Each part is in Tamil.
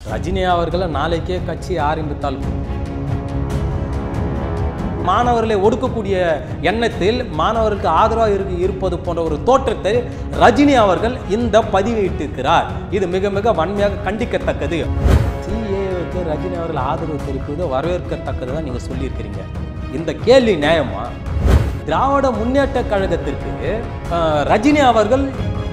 ரஜினி அவர்களை நாளைக்கே கட்சி ஆரம்பித்தால் மாணவர்களை ஒடுக்கக்கூடிய எண்ணத்தில் மாணவருக்கு ஆதரவாக இருக்கு இருப்பது போன்ற ஒரு தோற்றத்தை ரஜினி அவர்கள் இந்த பதிவிட்டிருக்கிறார் இது மிக மிக வன்மையாக கண்டிக்கத்தக்கது சிஏவுக்கு ரஜினி அவர்கள் ஆதரவு தெரிவிப்பது வரவேற்கத்தக்கது தான் நீங்கள் சொல்லியிருக்கிறீங்க இந்த கேள்வி நியாயமா திராவிட முன்னேற்ற கழகத்திற்கு அஹ், ரஜினி அவர்கள்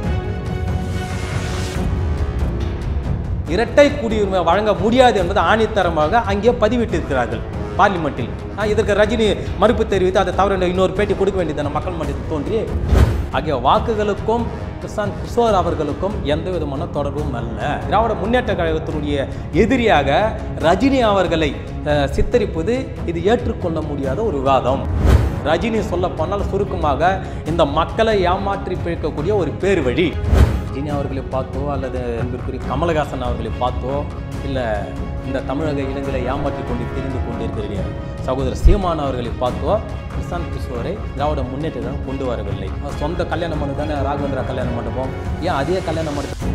இரட்டை குடியுரிமை வழங்க முடியாது என்பது ஆணித்தரமாக அங்கே பதிவிட்டிருக்கிறார்கள் பார்லிமெண்ட்டில் ஆ, இதற்கு ரஜினி மறுப்பு தெரிவித்து அதை தவிர இன்னொரு பேட்டி கொடுக்க வேண்டியதான மக்கள் மன்றத்தில் தோன்றி ஆகிய வாக்குகளுக்கும் பிரசாந்த் கிஷோர் அவர்களுக்கும் எந்த விதமான தொடர்பும் அல்ல திராவிட முன்னேற்ற கழகத்தினுடைய எதிரியாக ரஜினி அவர்களை அஹ், சித்தரிப்பது இது ஏற்றுக்கொள்ள முடியாத ஒரு விவாதம் ரஜினி சொல்ல போனால் சுருக்கமாக இந்த மக்களை ஏமாற்றி பிழைக்கக்கூடிய ஒரு பேர் வழி ரஜினி அவர்களை பார்த்தோ அல்லது அன்பிற்குரிய கமலஹாசன் அவர்களை பார்த்தோ இல்லை இந்த தமிழக இளைஞர்களை ஏமாற்றி கொண்டு தெரிந்து கொண்டிருக்கிற சகோதரர் சீமான் அவர்களை பார்த்தோ பிரசாந்த் கிஷோரை திராவிட முன்னேற்றம் கொண்டு வரவில்லை அவர் சொந்த கல்யாண மண்டபம் தானே ராகவேந்திரா கல்யாண மண்டபம் ஏன் அதே கல்யாண மண்டபம்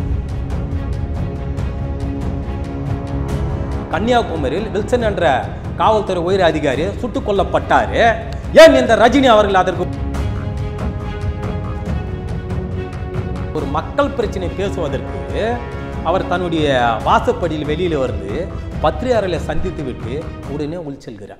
கன்னியாகுமரியில் வில்சன் என்ற காவல்துறை உயர் அதிகாரி சுட்டுக் கொல்லப்பட்டாரு ஏன் இந்த ரஜினி அவர்கள் அதற்கு ஒரு மக்கள் பிரச்சனை பேசுவதற்கு அவர் தன்னுடைய வாசப்படியில் வெளியில வந்து பத்திரிகையாளர்களை சந்தித்து விட்டு உடனே உள் செல்கிறார்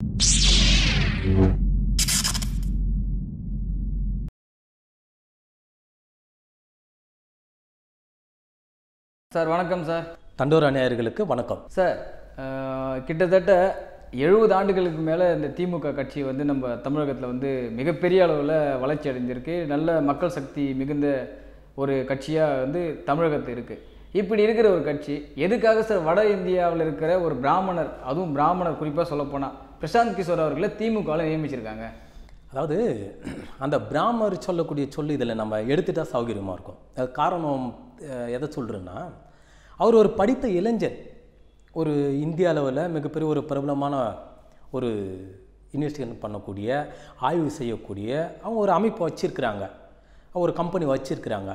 சார் வணக்கம் சார் தண்டோரா நேயர்களுக்கு வணக்கம் சார் அஹ், கிட்டத்தட்ட எழுபது ஆண்டுகளுக்கு மேலே இந்த திமுக கட்சி வந்து நம்ம தமிழகத்தில் வந்து மிகப்பெரிய அளவில் வளர்ச்சி அடைஞ்சிருக்கு நல்ல மக்கள் சக்தி மிகுந்த ஒரு கட்சியாக வந்து தமிழகத்தில் இருக்குது இப்படி இருக்கிற ஒரு கட்சி எதுக்காக சார் வட இந்தியாவில் இருக்கிற ஒரு பிராமணர் அதுவும் பிராமணர் குறிப்பாக சொல்லப்போனால் பிரசாந்த் கிஷோர் அவர்களை திமுகவில் நியமிச்சிருக்காங்க அதாவது அந்த பிராமர் சொல்லக்கூடிய சொல்லு இதில் நம்ம எடுத்துட்டா சௌகரியமாக இருக்கும் அது காரணம் அஹ், எதை சொல்கிறேன்னா அவர் ஒரு படித்த இளைஞர் ஒரு இந்திய அளவில் மிகப்பெரிய ஒரு பிரபலமான ஒரு இன்வெஸ்டிகேஷன் பண்ணக்கூடிய ஆய்வு செய்யக்கூடிய அவங்க ஒரு அமைப்பு வச்சுருக்கிறாங்க ஒரு கம்பெனி வச்சுருக்கிறாங்க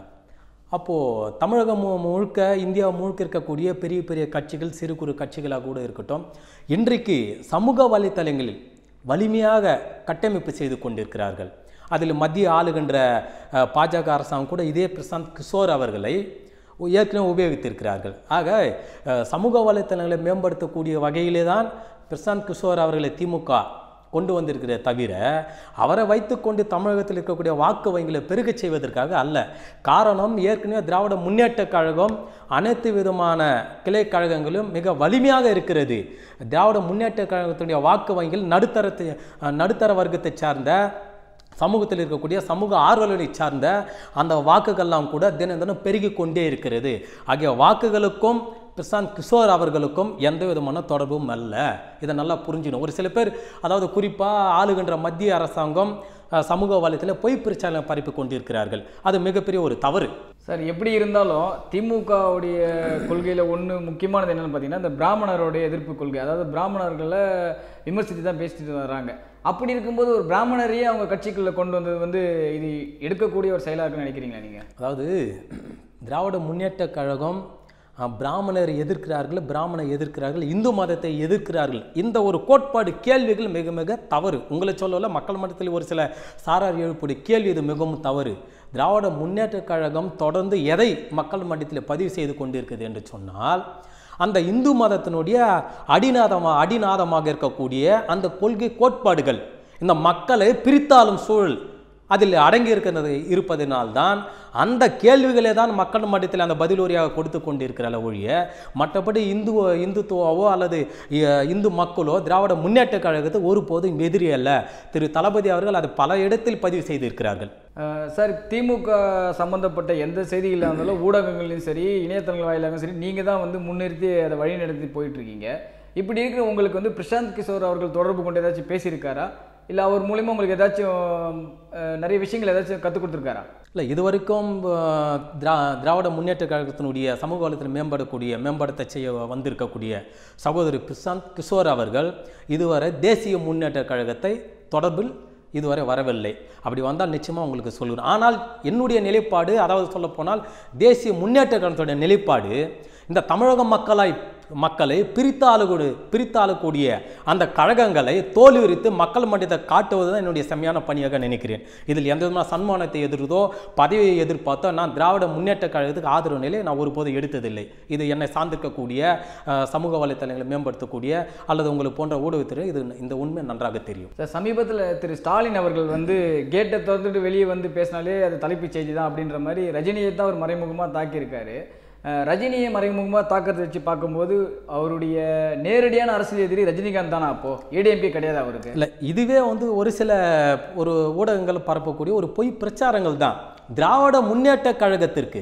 அப்போது தமிழகம் மு- முழுக்க இந்தியா முழுக்க இருக்கக்கூடிய பெரிய பெரிய கட்சிகள் சிறு குறு கட்சிகளாக கூட இருக்கட்டும் இன்றைக்கு சமூக வலைத்தளங்களில் வலிமையாக கட்டமைப்பு செய்து கொண்டிருக்கிறார்கள் அதில் மத்திய ஆளுகின்ற அஹ், பாஜக அரசாங்கம் கூட இதே பிரசாந்த் கிஷோர் அவர்களை ஏற்கனவே உபயோகித்திருக்கிறார்கள் ஆக அஹ், சமூக வலைத்தளங்களை மேம்படுத்தக்கூடிய வகையிலே தான் பிரசாந்த் கிஷோர் அவர்களை திமுக கொண்டு வந்திருக்கிற தவிர அவரை வைத்துக்கொண்டு தமிழகத்தில் இருக்கக்கூடிய வாக்கு வங்கிகளை பெருகச் செய்வதற்காக அல்ல காரணம் ஏற்கனவே திராவிட முன்னேற்ற கழகம் அனைத்து விதமான கிளை கழகங்களும் மிக வலிமையாக இருக்கிறது திராவிட முன்னேற்ற கழகத்துடைய வாக்கு வங்கிகள் நடுத்தரத்தை அஹ், நடுத்தர வர்க்கத்தை சார்ந்த சமூகத்தில் இருக்கக்கூடிய சமூக ஆர்வலர்களை சார்ந்த அந்த வாக்குகள்லாம் கூட தினம் தினம் பெருகி கொண்டே இருக்கிறது ஆகிய வாக்குகளுக்கும் பிரசாந்த் கிஷோர் அவர்களுக்கும் எந்த விதமான தொடர்பும் அல்ல இதை நல்லா புரிஞ்சுக்கணும் ஒரு சில பேர் அதாவது குறிப்பாக ஆளுகின்ற மத்திய அரசாங்கம் அஹ், சமூக வலைத்தில் பொய் பிரச்சாரம் பரப்பி கொண்டிருக்கிறார்கள் அது மிகப்பெரிய ஒரு தவறு சார் எப்படி இருந்தாலும் திமுகவுடைய கொள்கையில் ஒன்று முக்கியமானது என்னன்னு பார்த்தீங்கன்னா இந்த பிராமணருடைய எதிர்ப்பு கொள்கை அதாவது பிராமணர்களை விமர்சித்து தான் பேசிட்டு வர்றாங்க அப்படி இருக்கும்போது ஒரு பிராமணரையே அவங்க கட்சிக்குள்ளே கொண்டு வந்தது வந்து இது எடுக்கக்கூடிய ஒரு செயலாக இருக்குன்னு நினைக்கிறீங்களா நீங்கள் அதாவது திராவிட முன்னேற்ற கழகம் அஹ், பிராமணரை எதிர்க்கிறார்கள் பிராமணை எதிர்க்கிறார்கள் இந்து மதத்தை எதிர்க்கிறார்கள் இந்த ஒரு கோட்பாடு கேள்விகள் மிக மிக தவறு உங்களை சொல்லல மக்கள் மன்றத்தில் ஒரு சில சாரார் எழுப்புடைய கேள்வி இது மிகவும் தவறு திராவிட முன்னேற்ற கழகம் தொடர்ந்து எதை மக்கள் மன்றத்தில் பதிவு செய்து கொண்டிருக்கிறது என்று சொன்னால் அந்த இந்து மதத்தினுடைய அடிநாதமாக அடிநாதமாக இருக்கக்கூடிய அந்த கொள்கை கோட்பாடுகள் இந்த மக்களை பிரித்தாளும் சூழல் அதில் அடங்கி இருக்கிறது இருப்பதனால்தான் அந்த கேள்விகளே தான் மக்கள் மட்டத்தில் அந்த பதிலுரையாக கொடுத்து கொண்டிருக்கிற ஒழிய மற்றபடி இந்து இந்துத்துவாவோ அல்லது அஹ், இந்து மக்களோ திராவிட முன்னேற்ற கழகத்துக்கு ஒருபோதும் எதிரி அல்ல திரு தளபதி அவர்கள் அதை பல இடத்தில் பதிவு செய்திருக்கிறார்கள் அஹ் சார் திமுக சம்பந்தப்பட்ட எந்த செய்திகளாக இருந்தாலும் ஊடகங்களையும் சரி இணையதளங்கள் வாயிலாகவும் சரி நீங்கள் தான் வந்து முன்னிறுத்தி அதை வழிநடத்தி போயிட்டு இருக்கீங்க இப்படி இருக்கிற உங்களுக்கு வந்து பிரசாந்த் கிஷோர் அவர்கள் தொடர்பு கொண்டு ஏதாச்சும் பேசியிருக்காரா இல்லை அவர் மூலிமா உங்களுக்கு ஏதாச்சும் அஹ், நிறைய விஷயங்கள் ஏதாச்சும் கற்றுக் கொடுத்துருக்காரா இல்லை இதுவரைக்கும் அஹ், திரா திராவிட முன்னேற்ற கழகத்தினுடைய சமூக வளத்தில் மேம்படக்கூடிய மேம்படுத்த செய்ய வந்திருக்கக்கூடிய சகோதரி பிரசாந்த் கிஷோர் அவர்கள் இதுவரை தேசிய முன்னேற்ற கழகத்தை தொடர்பில் இதுவரை வரவில்லை அப்படி வந்தால் நிச்சயமாக உங்களுக்கு சொல்லுவேன் ஆனால் என்னுடைய நிலைப்பாடு அதாவது சொல்லப்போனால் தேசிய முன்னேற்ற கழகத்துடைய நிலைப்பாடு இந்த தமிழக மக்களாய் மக்களை பிரித்தாளக்கூடிய பிரித்தாளக்கூடிய அந்த கழகங்களை தோல்வி உரித்து மக்கள் மன்றத்தை காட்டுவது தான் என்னுடைய செம்மையான பணியாக நினைக்கிறேன் இதில் எந்த விதமான சன்மானத்தை எதிர்த்தோ பதவியை எதிர்பார்த்தோ நான் திராவிட முன்னேற்ற கழகத்துக்கு ஆதரவு நிலையை நான் ஒருபோதும் எடுத்ததில்லை இது என்னை சார்ந்திருக்கக்கூடிய அஹ், சமூக வலைத்தளங்களை மேம்படுத்தக்கூடிய அல்லது உங்களுக்கு போன்ற ஊடகத்திற்கு இது இந்த உண்மை நன்றாக தெரியும் சார் சமீபத்தில் திரு ஸ்டாலின் அவர்கள் வந்து கேட்டை திறந்துட்டு வெளியே வந்து பேசினாலே அது தலைப்புச் செய்தி தான் அப்படின்ற மாதிரி ரஜினியை தான் அவர் மறைமுகமாக தாக்கியிருக்காரு அஹ் ரஜினியை மறைமுகமாக தாக்கத்தை வச்சு பார்க்கும்போது அவருடைய நேரடியான அரசியல் எதிரி ரஜினிகாந்த் தானா அப்போ ஏடிஎம்பி கிடையாது அவருக்கு இல்லை இதுவே வந்து ஒரு சில ஒரு ஊடகங்கள் பரப்பக்கூடிய ஒரு பொய் பிரச்சாரங்கள் தான் திராவிட முன்னேற்ற கழகத்திற்கு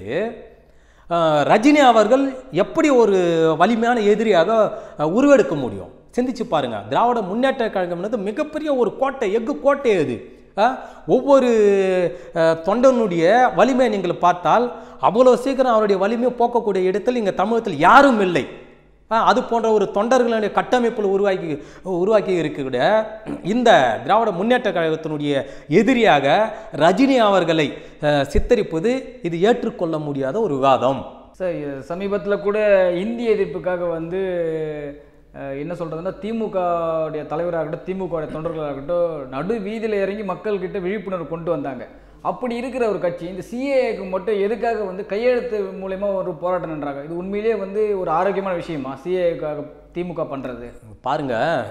அஹ், ரஜினி அவர்கள் எப்படி ஒரு வலிமையான எதிரியாக அஹ், உருவெடுக்க முடியும் சிந்திச்சு பாருங்க திராவிட முன்னேற்ற கழகம்ன்றது மிகப்பெரிய ஒரு கோட்டை எஃகு கோட்டை அது அஹ், ஒவ்வொரு அஹ், தொண்டனுடைய வலிமையை நீங்கள் பார்த்தால் அவ்வளோ சீக்கிரம் அவருடைய வலிமையை போக்கக்கூடிய இடத்தில் இங்கே தமிழகத்தில் யாரும் இல்லை ஆ, அது போன்ற ஒரு தொண்டர்களுடைய கட்டமைப்பில் உருவாக்கி உருவாக்கி இருக்கக்கூடிய இந்த திராவிட முன்னேற்ற கழகத்தினுடைய எதிரியாக ரஜினி அவர்களை அஹ், சித்தரிப்பது இது ஏற்றுக்கொள்ள முடியாத ஒரு விவாதம் சார் சமீபத்தில் கூட இந்திய எதிர்ப்புக்காக வந்து அஹ், என்ன சொல்கிறதுன்னா திமுகவுடைய தலைவராகட்டும் திமுகவுடைய தொண்டர்களாகட்டும் நடு வீதியில் இறங்கி மக்கள்கிட்ட விழிப்புணர்வு கொண்டு வந்தாங்க அப்படி இருக்கிற ஒரு கட்சி இந்த சிஏக்கு மட்டும் எதுக்காக வந்து கையெழுத்து மூலயமா ஒரு போராட்டம் நின்றாங்க இது உண்மையிலேயே வந்து ஒரு ஆரோக்கியமான விஷயமா சிஏக்காக திமுக பண்ணுறது பாருங்க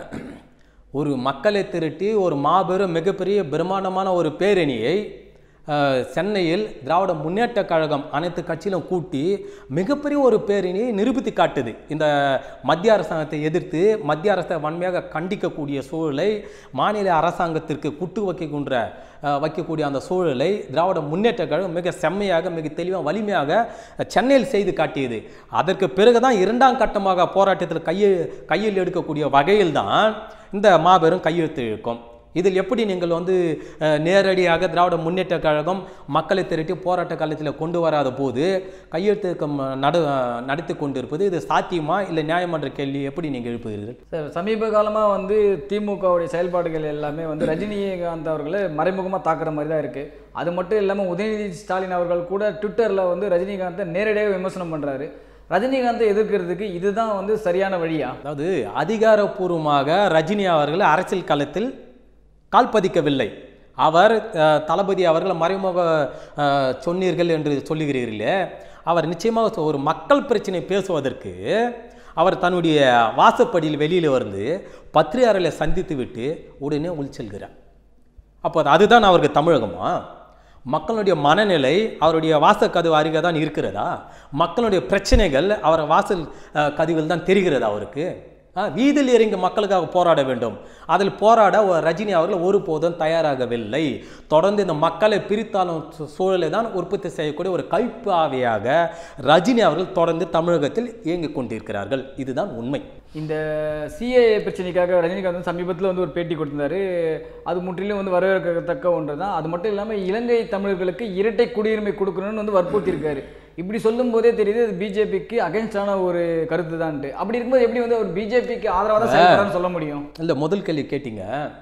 ஒரு மக்களை திரட்டி ஒரு மாபெரும் மிகப்பெரிய பிரம்மாண்டமான ஒரு பேரணியை அஹ், சென்னையில் திராவிட முன்னேற்ற கழகம் அனைத்து கட்சியிலும் கூட்டி மிகப்பெரிய ஒரு பேரணியை நிரூபித்து காட்டுது இந்த மத்திய அரசாங்கத்தை எதிர்த்து மத்திய அரசை வன்மையாக கண்டிக்கக்கூடிய சூழலை மாநில அரசாங்கத்திற்கு குட்டு வைக்கின்ற அஹ், வைக்கக்கூடிய அந்த சூழலை திராவிட முன்னேற்ற கழகம் மிக செம்மையாக மிக தெளிவாக வலிமையாக சென்னையில் செய்து காட்டியது அதற்கு பிறகுதான் இரண்டாம் கட்டமாக போராட்டத்தில் கையில் கையில் எடுக்கக்கூடிய வகையில்தான் இந்த மாபெரும் கையெழுத்து இழுக்கும் இதில் எப்படி நீங்கள் வந்து அஹ், நேரடியாக திராவிட முன்னேற்ற கழகம் மக்களை திரட்டி போராட்ட காலத்தில் கொண்டு வராத போது கையெழுத்து இயக்கம் நடு நடத்தி கொண்டிருப்பது இது சாத்தியமா இல்லை நியாயமன்ற கேள்வி எப்படி நீங்கள் எழுப்புகிறீர்கள் சார் சமீப காலமாக வந்து திமுகவுடைய செயல்பாடுகள் எல்லாமே வந்து ரஜினிகாந்த் அவர்களை மறைமுகமாக தாக்குற மாதிரி தான் இருக்குது அது மட்டும் இல்லாமல் உதயநிதி ஸ்டாலின் அவர்கள் கூட ட்விட்டரில் வந்து ரஜினிகாந்தை நேரடியாக விமர்சனம் பண்ணுறாரு ரஜினிகாந்தை எதிர்க்கிறதுக்கு இதுதான் வந்து சரியான வழியா அதாவது அதிகாரப்பூர்வமாக ரஜினி அவர்கள் அரசியல் களத்தில் கால் பதிக்கவில்லை அவர் அஹ், தளபதி அவர்கள் மறைமுக அஹ், சொன்னீர்கள் என்று சொல்லுகிறீர்களே அவர் நிச்சயமாக சொ- ஒரு மக்கள் பிரச்சனை பேசுவதற்கு அவர் தன்னுடைய வாசப்படியில் வெளியில் வந்து பத்திரிகையாளர்களை சந்தித்து விட்டு உடனே உள்செல்கிறார் அப்போ அது- அதுதான் அவருக்கு தமிழகமா மக்களுடைய மனநிலை அவருடைய வாசல் கதவு அருகே தான் இருக்கிறதா மக்களுடைய பிரச்சனைகள் அவர் வாசல் அஹ், கதவில் தான் தெரிகிறதா அவருக்கு ஆ, வீதியில் இறங்கி மக்களுக்காக போராட வேண்டும் அதில் போராட ஒரு ரஜினி அவர்கள் ஒருபோதும் தயாராகவில்லை தொடர்ந்து இந்த மக்களை பிரித்தாளும் சூ- சூழலை தான் உற்பத்தி செய்யக்கூடிய ஒரு கைப்பு ஆவியாக ரஜினி அவர்கள் தொடர்ந்து தமிழகத்தில் இயங்கிக் கொண்டிருக்கிறார்கள் இதுதான் உண்மை இந்த சிஏஏ பிரச்சனைக்காக ரஜினிகாந்த் வந்து சமீபத்தில் வந்து ஒரு பேட்டி கொடுத்திருந்தாரு அது முற்றிலும் வந்து வரவேற்கத்தக்க ஒன்று தான் அது மட்டும் இல்லாமல் இலங்கை தமிழர்களுக்கு இரட்டை குடியுரிமை கொடுக்கணும்னு வந்து வற்புறுத்தியிருக்காரு இப்படி சொல்லும் போதே தெரியுது அது பிஜேபிக்கு அகைன்ஸ்டான ஒரு கருத்து தான்ட்டு அப்படி இருக்கும்போது எப்படி வந்து அவர் பிஜேபிக்கு ஆதரவாக தான் செயல்படுறான்னு சொல்ல முடியும் இல்லை முதல் கேள்வி கேட்டீங்க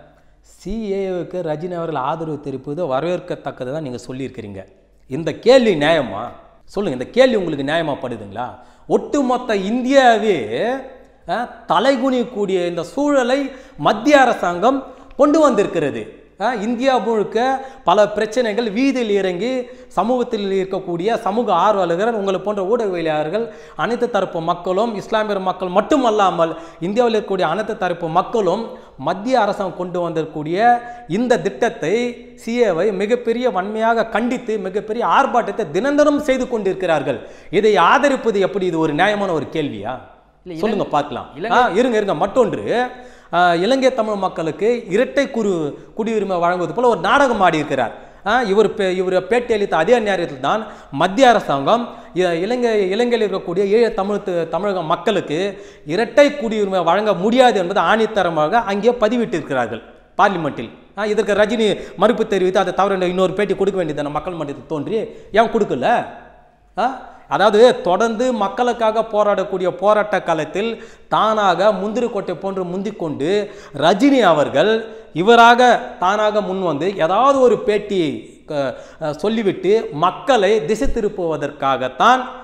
சிஏவுக்கு ரஜினி அவர்கள் ஆதரவு தெரிவிப்பது வரவேற்கத்தக்கது தான் நீங்கள் சொல்லியிருக்கிறீங்க இந்த கேள்வி நியாயமா சொல்லுங்கள் இந்த கேள்வி உங்களுக்கு நியாயமா படுதுங்களா ஒட்டுமொத்த இந்தியாவே அஹ், தலைகுனியக்கூடிய இந்த சூழலை மத்திய அரசாங்கம் கொண்டு வந்திருக்கிறது அஹ், இந்தியா முழுக்க பல பிரச்சனைகள் வீதியில் இறங்கி சமூகத்தில் இருக்கக்கூடிய சமூக ஆர்வலர்கள் உங்களை போன்ற ஊடகவியலாளர்கள் அனைத்து தரப்பு மக்களும் இஸ்லாமியர் மக்கள் மட்டுமல்லாமல் இந்தியாவில் இருக்கக்கூடிய அனைத்து தரப்பு மக்களும் மத்திய அரசாங்கம் கொண்டு வந்திருக்கக்கூடிய இந்த திட்டத்தை சிஏவை மிகப்பெரிய வன்மையாக கண்டித்து மிகப்பெரிய ஆர்ப்பாட்டத்தை தினந்தனம் செய்து கொண்டிருக்கிறார்கள் இதை ஆதரிப்பது எப்படி இது ஒரு நியாயமான ஒரு கேள்வியா இல்ல, சொல்லுங்க பார்க்கலாம் இலங்கை- ஆ, இருங்க இருங்க மற்றொன்று ஆ, இலங்கை தமிழ் மக்களுக்கு இரட்டை குரு குடியுரிமை வழங்குவது போல ஒரு நாடகம் ஆடியிருக்கிறார் ஆ, இவர் பே- இவர் பேட்டி அளித்த அதே நேரத்தில் தான் மத்திய அரசாங்கம் இ- இலங்கை இலங்கையில் இருக்கக்கூடிய ஈழ தமிழ் த- தமிழக மக்களுக்கு இரட்டை குடியுரிமை வழங்க முடியாது என்பது ஆணித்தரமாக அங்கே பதிவிட்டிருக்கிறார்கள் பார்லிமெண்ட்டில் ஆ, இதற்கு ரஜினி மறுப்பு தெரிவித்து அதை தவிர இன்னொரு பேட்டி கொடுக்க வேண்டியது மக்கள் மன்றத்தில் தோன்றி ஏன் கொடுக்கல ஆ? அதாவது தொடர்ந்து மக்களுக்காக போராடக்கூடிய போராட்ட காலத்தில் தானாக முந்திரி கொட்டை போன்று முந்திக்கொண்டு ரஜினி அவர்கள் இவராக தானாக முன் வந்து ஏதாவது ஒரு பேட்டியை க- அஹ், சொல்லிவிட்டு மக்களை திசை திருப்புவதற்காகத்தான்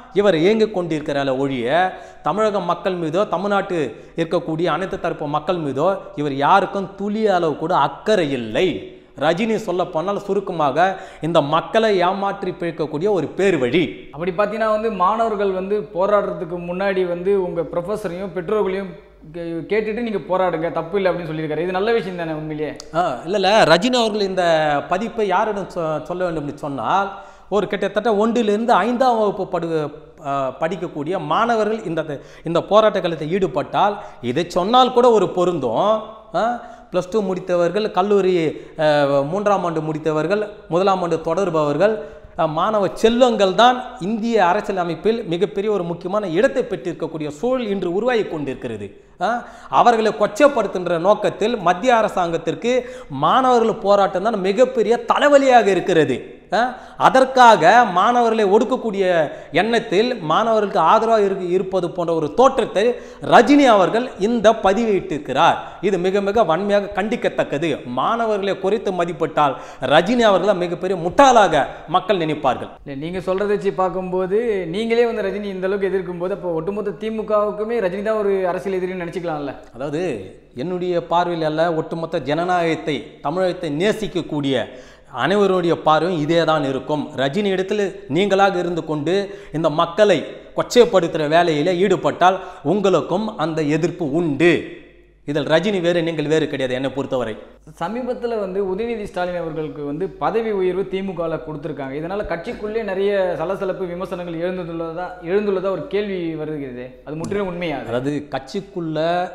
இவர் இயங்கிக் கொண்டிருக்கிறார ஒழிய தமிழக மக்கள் மீதோ தமிழ்நாட்டு இருக்கக்கூடிய அனைத்து தரப்பு மக்கள் மீதோ இவர் யாருக்கும் துளி அளவு கூட அக்கறை இல்லை ரஜினி சொல்ல போனால் சுருக்கமாக இந்த மக்களை ஏமாற்றி பிழைக்கக்கூடிய ஒரு பேர் வழி அப்படி பார்த்தீங்கன்னா வந்து மாணவர்கள் வந்து போராடுறதுக்கு முன்னாடி வந்து உங்கள் ப்ரொஃபஸரையும் பெற்றோர்களையும் கே- கேட்டுட்டு நீங்கள் போராடுங்க தப்பு இல்லை அப்படின்னு சொல்லியிருக்காரு இது நல்ல விஷயம் தானே உண்மையிலேயே ஆ இல்லை இல்லை ரஜினி அவர்கள் இந்த பதிப்பை யாரிடம் சொ- சொல்ல வேண்டும் என்று சொன்னால் ஒரு கிட்டத்தட்ட ஒன்றிலிருந்து ஐந்தாம் வகுப்பு படு ஆ, படிக்கக்கூடிய மாணவர்கள் இந்த இந்த போராட்ட காலத்தில் ஈடுபட்டால் இதை சொன்னால் கூட ஒரு பொருந்தும் ப்ளஸ் டூ முடித்தவர்கள் கல்லூரி ஆ, மூன்றாம் ஆண்டு முடித்தவர்கள் முதலாம் ஆண்டு தொடர்பவர்கள் ஆ, மாணவ செல்வங்கள் தான் இந்திய அரசியல் அமைப்பில் மிகப்பெரிய ஒரு முக்கியமான இடத்தை பெற்றிருக்கக்கூடிய சூழல் இன்று உருவாகி கொண்டிருக்கிறது ஆ, அவர்களை கொச்சப்படுத்துகின்ற நோக்கத்தில் மத்திய அரசாங்கத்திற்கு மாணவர்கள் போராட்டம் தான் மிகப்பெரிய தலைவலியாக இருக்கிறது ஆ, அதற்காக மாணவர்களை ஒடுக்கக்கூடிய எண்ணத்தில் மாணவர்களுக்கு ஆதரவாக இருக்கு இருப்பது போன்ற ஒரு தோற்றத்தை ரஜினி அவர்கள் இந்த பதிவிட்டிருக்கிறார் இது மிக மிக வன்மையாக கண்டிக்கத்தக்கது மாணவர்களை குறைத்து மதிப்பிட்டால் ரஜினி அவர்களை மிகப்பெரிய முட்டாளாக மக்கள் நினைப்பார்கள் இல்லை நீங்கள் சொல்கிறத வச்சு பார்க்கும்போது நீங்களே வந்து ரஜினி இந்த அளவுக்கு எதிர்க்கும் போது அப்போ ஒட்டுமொத்த திமுகவுக்குமே ரஜினி தான் ஒரு அரசியல் எதிரின்னு நினச்சிக்கலாம்ல அதாவது என்னுடைய பார்வையில் அல்ல ஒட்டுமொத்த ஜனநாயகத்தை தமிழகத்தை நேசிக்கக்கூடிய அனைவருடைய பார்வையும் இதே தான் இருக்கும் ரஜினி இடத்தில் நீங்களாக இருந்து கொண்டு இந்த மக்களை கொச்சைப்படுத்துகிற வேலையில் ஈடுபட்டால் உங்களுக்கும் அந்த எதிர்ப்பு உண்டு இதில் ரஜினி வேறு நீங்கள் வேறு கிடையாது என்னை பொறுத்தவரை சமீபத்தில் வந்து உதயநிதி ஸ்டாலின் அவர்களுக்கு வந்து பதவி உயர்வு திமுகவில் கொடுத்துருக்காங்க இதனால் கட்சிக்குள்ளே நிறைய சலசலப்பு விமர்சனங்கள் எழுந்துள்ளதா எழுந்துள்ளதா ஒரு கேள்வி வருகிறது அது முற்றிலும் உண்மையாது அதாவது கட்சிக்குள்ள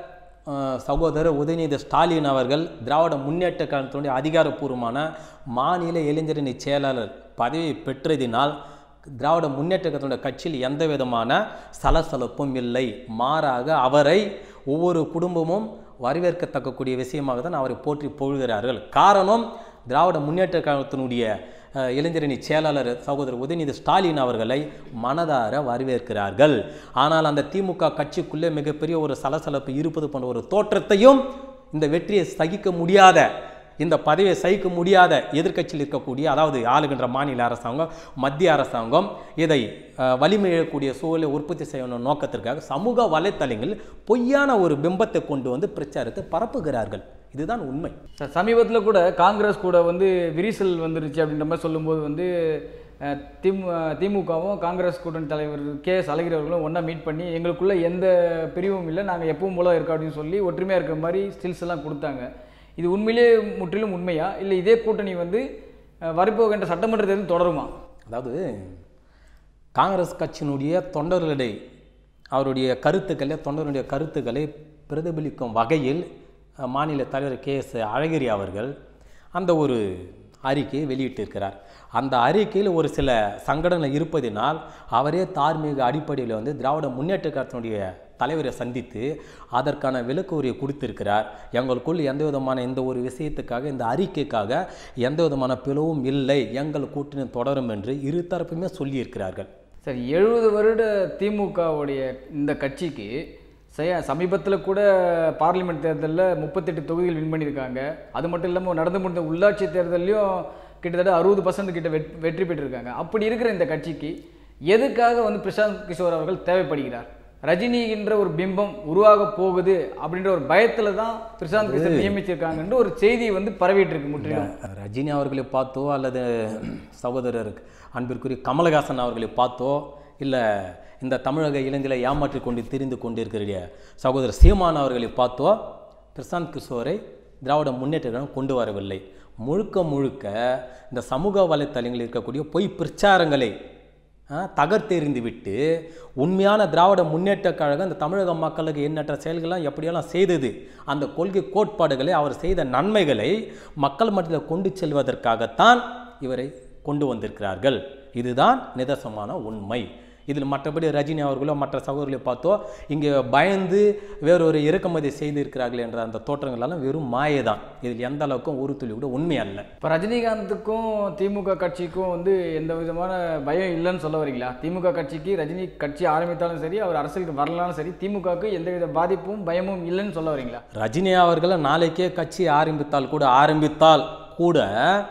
அஹ், சகோதரர் உதயநிதி ஸ்டாலின் அவர்கள் திராவிட முன்னேற்ற கழகத்தினுடைய அதிகாரப்பூர்வமான மாநில இளைஞரணி செயலாளர் பதவியை பெற்றதினால் திராவிட முன்னேற்ற கழகத்தினுடைய கட்சியில் எந்த விதமான சலசலப்பும் இல்லை மாறாக அவரை ஒவ்வொரு குடும்பமும் வரவேற்கத்தக்கக்கூடிய விஷயமாக தான் அவரை போற்றி புகழ்கிறார்கள் காரணம் திராவிட முன்னேற்ற கழகத்தினுடைய அஹ், இளைஞரணி செயலாளர் சகோதரர் உதயநிதி ஸ்டாலின் அவர்களை மனதார வரவேற்கிறார்கள் ஆனால் அந்த திமுக கட்சிக்குள்ளே மிகப்பெரிய ஒரு சலசலப்பு இருப்பது போன்ற ஒரு தோற்றத்தையும் இந்த வெற்றியை சகிக்க முடியாத இந்த பதவியை சகிக்க முடியாத எதிர்க்கட்சியில் இருக்கக்கூடிய அதாவது ஆளுகின்ற மாநில அரசாங்கம் மத்திய அரசாங்கம் இதை அஹ், வலிமை இழக்கக்கூடிய சூழலை உற்பத்தி செய்யணும் நோக்கத்திற்காக சமூக வலைத்தளங்களில் பொய்யான ஒரு பிம்பத்தை கொண்டு வந்து பிரச்சாரத்தை பரப்புகிறார்கள் இதுதான் உண்மை சார் சமீபத்தில் கூட காங்கிரஸ் கூட வந்து விரிசல் வந்துருச்சு அப்படின்ற மாதிரி சொல்லும்போது வந்து அஹ், திமு திமுகவும் காங்கிரஸ் கூட்டணி தலைவர் கே எஸ் அழகிரி அவர்களும் ஒன்றா மீட் பண்ணி எங்களுக்குள்ள எந்த பிரிவும் இல்லை நாங்கள் எப்பவும் போல இருக்கோம் அப்படின்னு சொல்லி ஒற்றுமையாக இருக்கிற மாதிரி ஸ்டில்ஸ் எல்லாம் கொடுத்தாங்க இது உண்மையிலேயே முற்றிலும் உண்மையா இல்லை இதே கூட்டணி வந்து அஹ், வரப்போகின்ற சட்டமன்ற தேர்தல் தொடருமா அதாவது காங்கிரஸ் கட்சியினுடைய தொண்டர்களிடை அவருடைய கருத்துக்களை தொண்டர்களுடைய கருத்துக்களை பிரதிபலிக்கும் வகையில் அஹ், மாநில தலைவர் கே எஸ் அழகிரி அவர்கள் அந்த ஒரு அறிக்கையை வெளியிட்டிருக்கிறார் அந்த அறிக்கையில் ஒரு சில சங்கடங்கள் இருப்பதினால் அவரே தார்மீக அடிப்படையில் வந்து திராவிட முன்னேற்ற கழகத்தினுடைய தலைவரை சந்தித்து அதற்கான விளக்கு உரையை கொடுத்திருக்கிறார் எங்களுக்குள் எந்த விதமான இந்த ஒரு விஷயத்துக்காக இந்த அறிக்கைக்காக எந்த விதமான பிளவும் இல்லை எங்கள் கூட்டணி தொடரும் என்று இரு தரப்புமே சொல்லியிருக்கிறார்கள் சரி எழுபது வருட திமுகவுடைய இந்த கட்சிக்கு செய்ய சமீபத்தில் கூட பார்லிமெண்ட் தேர்தலில் முப்பத்தெட்டு தொகுதிகள் வின் பண்ணியிருக்காங்க அது மட்டும் இல்லாமல் நடந்து முடிந்த உள்ளாட்சி தேர்தல்லையும் கிட்டத்தட்ட அறுபது பர்சன்ட் கிட்ட வெட் வெற்றி பெற்றிருக்காங்க அப்படி இருக்கிற இந்த கட்சிக்கு எதுக்காக வந்து பிரசாந்த் கிஷோர் அவர்கள் தேவைப்படுகிறார் ரஜினிகின்ற ஒரு பிம்பம் உருவாக போகுது அப்படின்ற ஒரு பயத்தில் தான் பிரசாந்த் கிஷோர் நியமிச்சிருக்காங்கன்ற ஒரு செய்தி வந்து பரவிட்டு இருக்கு முற்றிலும் ரஜினி அவர்களை பார்த்தோ அல்லது சகோதரர் அன்பிற்குரிய கமலஹாசன் அவர்களை பார்த்தோ இல்லை இந்த தமிழக இளைஞர்களை ஏமாற்றி கொண்டு திரிந்து கொண்டிருக்கிற சகோதரர் சீமான் அவர்களை பார்த்தோ பிரசாந்த் கிஷோரை திராவிட முன்னேற்ற கழகம் கொண்டு வரவில்லை முழுக்க முழுக்க இந்த சமூக வலைத்தளங்களில் இருக்கக்கூடிய பொய் பிரச்சாரங்களை ஆ, தகர்த்தெறிந்து விட்டு உண்மையான திராவிட முன்னேற்ற கழகம் இந்த தமிழக மக்களுக்கு எண்ணற்ற செயல்கள்லாம் எப்படியெல்லாம் செய்தது அந்த கொள்கை கோட்பாடுகளை அவர் செய்த நன்மைகளை மக்கள் மத்தியில் கொண்டு செல்வதற்காகத்தான் இவரை கொண்டு வந்திருக்கிறார்கள் இதுதான் நிதர்சனமான உண்மை இதில் மற்றபடி ரஜினி அவர்களோ மற்ற சகோதரர்களை பார்த்தோ இங்கே பயந்து வேறொரு இறக்குமதி செய்திருக்கிறார்கள் என்ற அந்த தோற்றங்களெல்லாம் வெறும் மாயை தான் இதில் எந்த அளவுக்கும் ஒரு துளி கூட உண்மை அல்ல இப்போ ரஜினிகாந்துக்கும் திமுக கட்சிக்கும் வந்து எந்த விதமான பயம் இல்லைன்னு சொல்ல வரீங்களா திமுக கட்சிக்கு ரஜினி கட்சி ஆரம்பித்தாலும் சரி அவர் அரசியலுக்கு வரலாலும் சரி திமுகவுக்கு எந்தவித பாதிப்பும் பயமும் இல்லைன்னு சொல்ல வரீங்களா ரஜினி அவர்கள் நாளைக்கே கட்சி ஆரம்பித்தால் கூட ஆரம்பித்தால் கூட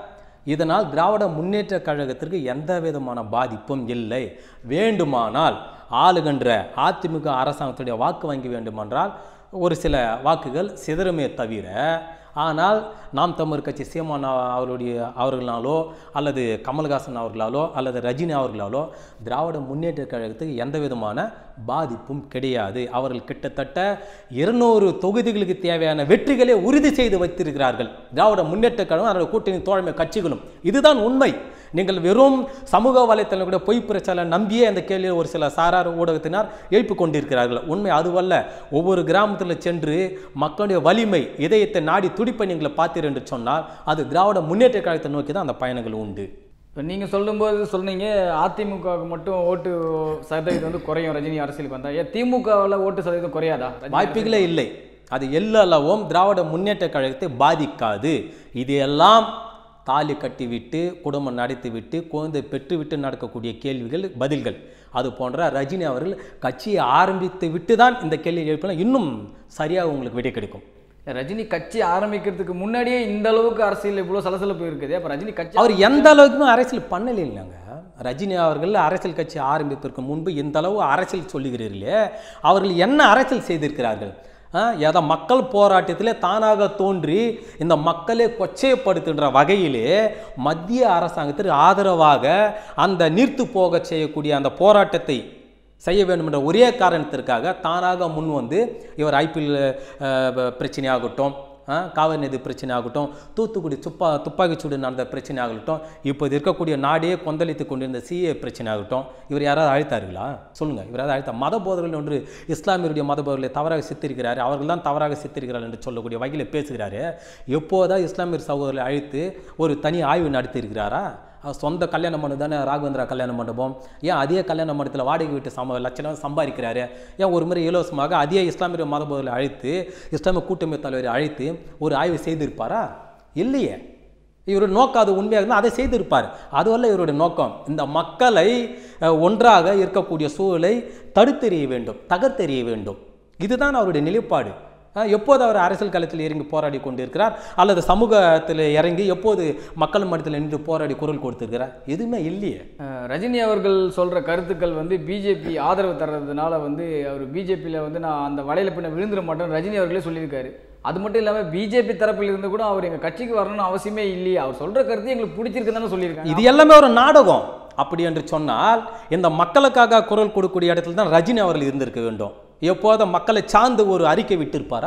இதனால் திராவிட முன்னேற்ற கழகத்திற்கு எந்த விதமான பாதிப்பும் இல்லை வேண்டுமானால் ஆளுகின்ற அதிமுக அரசாங்கத்துடைய வாக்கு வங்கி வேண்டுமென்றால் ஒரு சில வாக்குகள் சிதறுமே தவிர ஆனால் நாம் தமிழர் கட்சி சீமான் அவ- அவருடைய அவர்களாலோ அல்லது கமல்ஹாசன் அவர்களாலோ அல்லது ரஜினி அவர்களாலோ திராவிட முன்னேற்ற கழகத்துக்கு எந்த விதமான பாதிப்பும் கிடையாது அவர்கள் கிட்டத்தட்ட இருநூறு தொகுதிகளுக்கு தேவையான வெற்றிகளை உறுதி செய்து வைத்திருக்கிறார்கள் திராவிட முன்னேற்ற கழகம் அதனுடைய கூட்டணி தோழமை கட்சிகளும் இதுதான் உண்மை நீங்கள் வெறும் சமூக வலைத்தளம் கூட பொய் பிரச்சாரம் நம்பியே அந்த கேள்வியை ஒரு சில சாரார் ஊடகத்தினர் எழுப்பிக் கொண்டிருக்கிறார்கள் உண்மை அதுவல்ல ஒவ்வொரு கிராமத்தில் சென்று மக்களுடைய வலிமை இதயத்தை நாடி துடிப்பை நீங்கள் பார்த்தீர்கள் என்று சொன்னால் அது திராவிட முன்னேற்ற கழகத்தை நோக்கி தான் அந்த பயணங்கள் உண்டு இப்போ நீங்கள் சொல்லும்போது சொன்னீங்க அதிமுகவுக்கு மட்டும் ஓட்டு சதவீதம் வந்து குறையும் ரஜினி அரசியலுக்கு வந்தா ஏன் திமுகவில் ஓட்டு சதவீதம் குறையாதா ரஜினி வாய்ப்புகளே இல்லை அது எல்லளவும் திராவிட முன்னேற்ற கழகத்தை பாதிக்காது இது எல்லாம் தாலி கட்டிவிட்டு குடும்பம் நடத்திவிட்டு குழந்தை பெற்றுவிட்டு நடக்கக்கூடிய கேள்விகள் பதில்கள் அது போன்ற ரஜினி அவர்கள் கட்சியை ஆரம்பித்து விட்டு தான் இந்த கேள்வி எழுப்பினா இன்னும் சரியாக உங்களுக்கு விடை கிடைக்கும் ரஜினி கட்சி ஆரம்பிக்கிறதுக்கு முன்னாடியே இந்த அளவுக்கு அரசியல் இவ்வளோ சலசலப்பு இருக்குது அப்போ ரஜினி கட்சி அவர் எந்த அளவுக்குமே அரசியல் பண்ணல இல்லைங்க ரஜினி அவர்கள் அரசியல் கட்சி ஆரம்பிப்பதற்கு முன்பு இந்த அளவு அரசியல் சொல்லுகிறீர்களே அவர்கள் என்ன அரசியல் செய்திருக்கிறார்கள் ஆ, ஏதோ மக்கள் போராட்டத்திலே தானாக தோன்றி இந்த மக்களை கொச்சைப்படுத்துகின்ற வகையிலே மத்திய அரசாங்கத்திற்கு ஆதரவாக அந்த நீர்த்து போக செய்யக்கூடிய அந்த போராட்டத்தை செய்ய வேண்டும் என்ற ஒரே காரணத்திற்காக தானாக முன் வந்து இவர் ஐபிஎல் பிரச்சனையாகட்டும் ஆ, காவிரி நதி பிரச்சனை ஆகட்டும் தூத்துக்குடி துப்பா துப்பாக்கிச்சூடு நடந்த பிரச்சனை ஆகட்டும் இப்போது இருக்கக்கூடிய நாடே கொந்தளித்து கொண்டிருந்த சிஏ பிரச்சனை ஆகட்டும் இவர் யாராவது அழைத்தார்களா சொல்லுங்கள் இவர் யாராவது அழைத்தா மத போதர்கள் ஒன்று இஸ்லாமியருடைய மத போதர்களை தவறாக சித்தரிக்கிறார் அவர்கள் தான் தவறாக சித்தரிக்கிறார் என்று சொல்லக்கூடிய வகையில் பேசுகிறாரு எப்போதான் இஸ்லாமியர் சகோதரர்களை அழைத்து ஒரு தனி ஆய்வு நடத்தியிருக்கிறாரா அவர் சொந்த கல்யாண மண்டபம் தானே ராகவேந்திரா கல்யாண மண்டபம் ஏன் அதே கல்யாண மண்டபத்தில் வாடகை வீட்டு சம லட்சணம் சம்பாதிக்கிறாரு ஏன் ஒரு முறை இலவசமாக அதே இஸ்லாமிய மதபோதலை அழைத்து இஸ்லாமிய கூட்டமை தலைவரை அழைத்து ஒரு ஆய்வு செய்திருப்பாரா இல்லையே இவருடைய நோக்கம் அது உண்மையாக இருந்தால் அதை செய்திருப்பார் அதுவல்ல இவருடைய நோக்கம் இந்த மக்களை அஹ், ஒன்றாக இருக்கக்கூடிய சூழலை தடுத்தெறிய வேண்டும் தகர்த்தெறிய வேண்டும் இதுதான் அவருடைய நிலைப்பாடு அஹ், எப்போது அவர் அரசியல் களத்தில் இறங்கி போராடி கொண்டிருக்கிறார் அல்லது சமூகத்தில் இறங்கி எப்போது மக்கள் மட்டத்தில் நின்று போராடி குரல் கொடுத்திருக்கிறார் எதுவுமே இல்லையே அஹ், ரஜினி அவர்கள் சொல்கிற கருத்துக்கள் வந்து பிஜேபி ஆதரவு தர்றதுனால வந்து அவர் பிஜேபியில் வந்து நான் அந்த வலையில பின்ன விழுந்துட மாட்டேன்னு ரஜினி அவர்களே சொல்லியிருக்காரு அது மட்டும் இல்லாமல் பிஜேபி தரப்பில் இருந்து கூட அவர் எங்கள் கட்சிக்கு வரணும்னு அவசியமே இல்லையே அவர் சொல்கிற கருத்து எங்களுக்கு பிடிச்சிருக்கு தானே சொல்லியிருக்காங்க இது எல்லாமே ஒரு நாடகம் அப்படி என்று சொன்னால் இந்த மக்களுக்காக குரல் கொடுக்கக்கூடிய இடத்துல தான் ரஜினி அவர்கள் இருந்திருக்க வேண்டும் எப்போதும் மக்களை சார்ந்து ஒரு அறிக்கை விட்டிருப்பாரா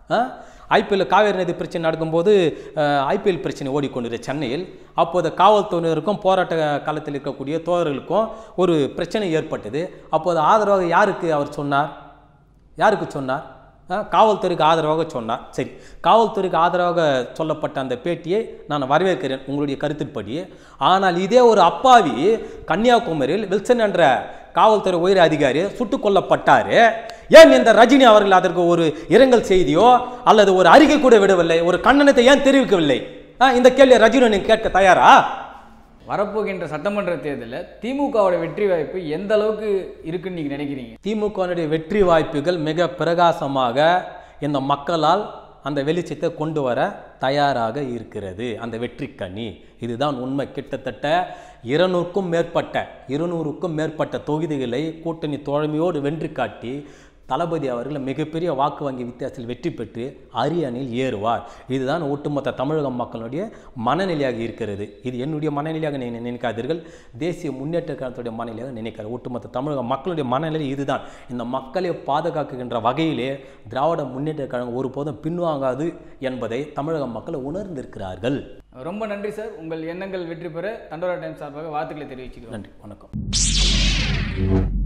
ஐபிஎல் காவேரி நதி பிரச்சனை நடக்கும்போது ஐபிஎல் பிரச்சனை ஓடிக்கொண்டிருந்த சென்னையில் அப்போது காவல்துறையினருக்கும் போராட்ட காலத்தில் இருக்கக்கூடிய தோழர்களுக்கும் ஒரு பிரச்சனை ஏற்பட்டது அப்போது ஆதரவாக யாருக்கு அவர் சொன்னார் யாருக்கு சொன்னார் ஆ, காவல்துறைக்கு ஆதரவாக சொன்னார் சரி காவல்துறைக்கு ஆதரவாக சொல்லப்பட்ட அந்த பேட்டியை நான் வரவேற்கிறேன் உங்களுடைய கருத்தின்படி ஆனால் இதே ஒரு அப்பாவி கன்னியாகுமரியில் வில்சன் என்ற காவல்துறை உயர் அதிகாரி சுட்டுக் கொல்லப்பட்டார் ஏன் இந்த ரஜினி அவர்கள் அதற்கு ஒரு இரங்கல் செய்தியோ அல்லது ஒரு அறிக்கை கூட விடவில்லை ஒரு கண்டனத்தை ஏன் தெரிவிக்கவில்லை ஆ, இந்த கேள்வியை ரஜினி நீங்கள் கேட்க தயாரா வரப்போகின்ற சட்டமன்ற தேர்தலில் திமுகவோட வெற்றி வாய்ப்பு எந்த அளவுக்கு இருக்குன்னு நீங்கள் நினைக்கிறீங்க திமுகவினுடைய வெற்றி வாய்ப்புகள் மிக பிரகாசமாக இந்த மக்களால் அந்த வெளிச்சத்தை கொண்டு வர தயாராக இருக்கிறது அந்த வெற்றி கனி இதுதான் உண்மை கிட்டத்தட்ட இருநூறுக்கும் மேற்பட்ட இருநூறுக்கும் மேற்பட்ட தொகுதிகளை கூட்டணி தோழமையோடு வென்று காட்டி தளபதி அவர்கள் மிகப்பெரிய வாக்கு வங்கி வித்தியாசத்தில் வெற்றி பெற்று அரியணையில் ஏறுவார் இதுதான் ஒட்டுமொத்த தமிழக மக்களுடைய மனநிலையாக இருக்கிறது இது என்னுடைய மனநிலையாக நீங்கள் நினைக்காதீர்கள் தேசிய முன்னேற்ற கழகத்துடைய மனநிலையாக நினைக்கிறார் ஒட்டுமொத்த தமிழக மக்களுடைய மனநிலை இதுதான் இந்த மக்களை பாதுகாக்குகின்ற வகையிலே திராவிட முன்னேற்ற கழகம் ஒருபோதும் பின்வாங்காது என்பதை தமிழக மக்கள் உணர்ந்திருக்கிறார்கள் ரொம்ப நன்றி சார் உங்கள் எண்ணங்கள் வெற்றி பெற தண்டோரா டைம் சார்பாக வாழ்த்துக்களை தெரிவிச்சுக்கிறோம் நன்றி வணக்கம்